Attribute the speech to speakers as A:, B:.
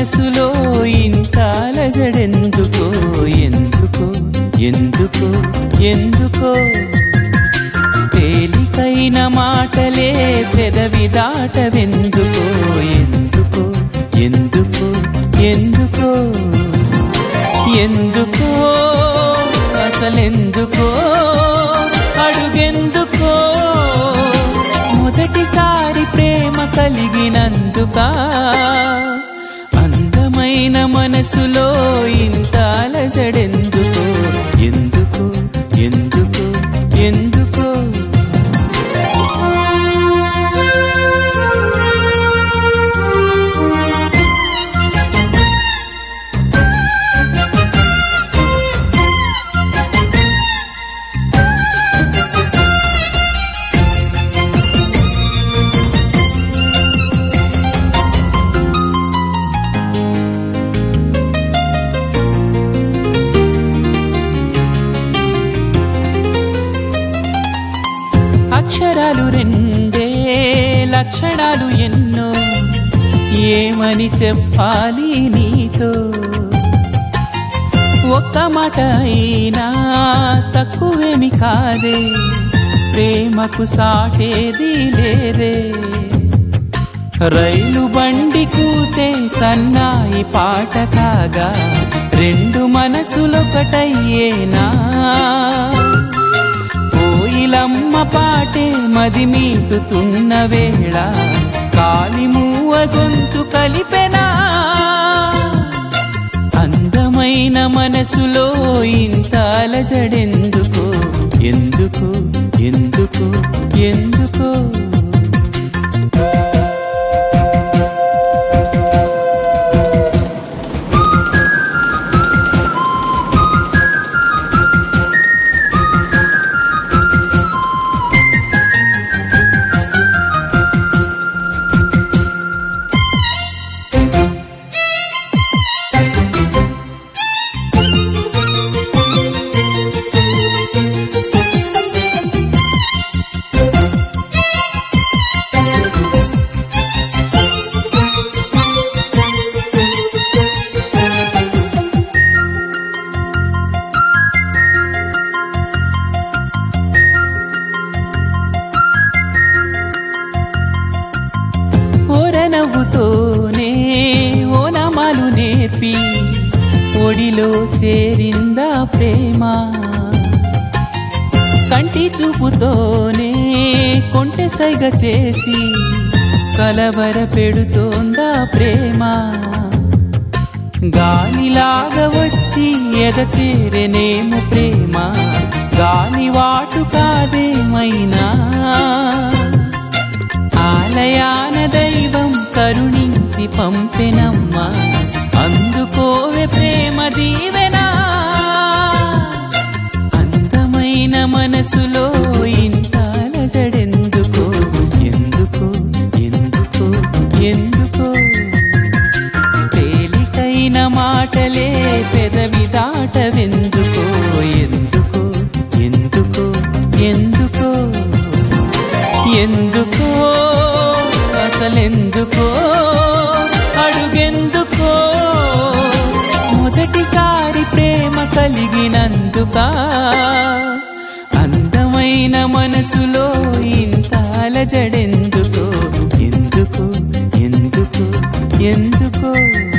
A: మనసులో ఇంత అలజడెందుకో ఎందుకో ఎందుకో ఎందుకో తేలికైన మాటలే పెదవి దాటవెందుకో ఎందుకో ఎందుకో ఎందుకో ఎందుకో అసలెందుకో అడుగెందుకో మొదటిసారి ప్రేమ కలిగినందుక అందమైన మనసులో ఇంత అలజడెందుకో ఎందుకో ఎందుకో ఎందుకో అక్షరాలు రెండే లక్షణాలు ఎన్నో ఏమని చెప్పాలి నీతో ఒక్క మాట అయినా తక్కువేమి కాదే ప్రేమకు సాటేది లేదే రైలు బండి కూతే సన్నాయి పాట కాగా రెండు మనసులొకటయ్యేనా కోయిలమ్మ పాటే మది మీటుతున్న వేళ కాలి మూవ గొంతు కలిపెనా అందమైన మనసులో ఇంత అలజడెందుకో ఎందుకు ఎందుకు ఎందుకో ఓరనవ్వుతోనే ఓనమాలు నేర్పి ఒడిలో చేరిందా ప్రేమ కంటి చూపుతోనే కొంటె సైగ చేసి కలవర పెడుతోందా ప్రేమ గాలిలాగా వచ్చి ఎద చేరెనేము ప్రేమ గాలి వాటు కాదేమైనా ఆలయాన దైవం కరుణించి పంపెనమ్మా అందుకోవే ప్రేమ దీవెనా అందమైన మనసులో ఇంత అలజడెందుకో ఎందుకో ఎందుకో ఎందుకో తేలికైన మాటలే పెదవి దాటవెందుకో ఎందుకో ఎందుకో ఎందుకో ఎందుకో అసలెందుకో అడుగెందుకో మొదటిసారి ప్రేమ కలిగినందుక అందమైన మనసులో ఇంత అలజడెందుకో ఎందుకు ఎందుకు ఎందుకో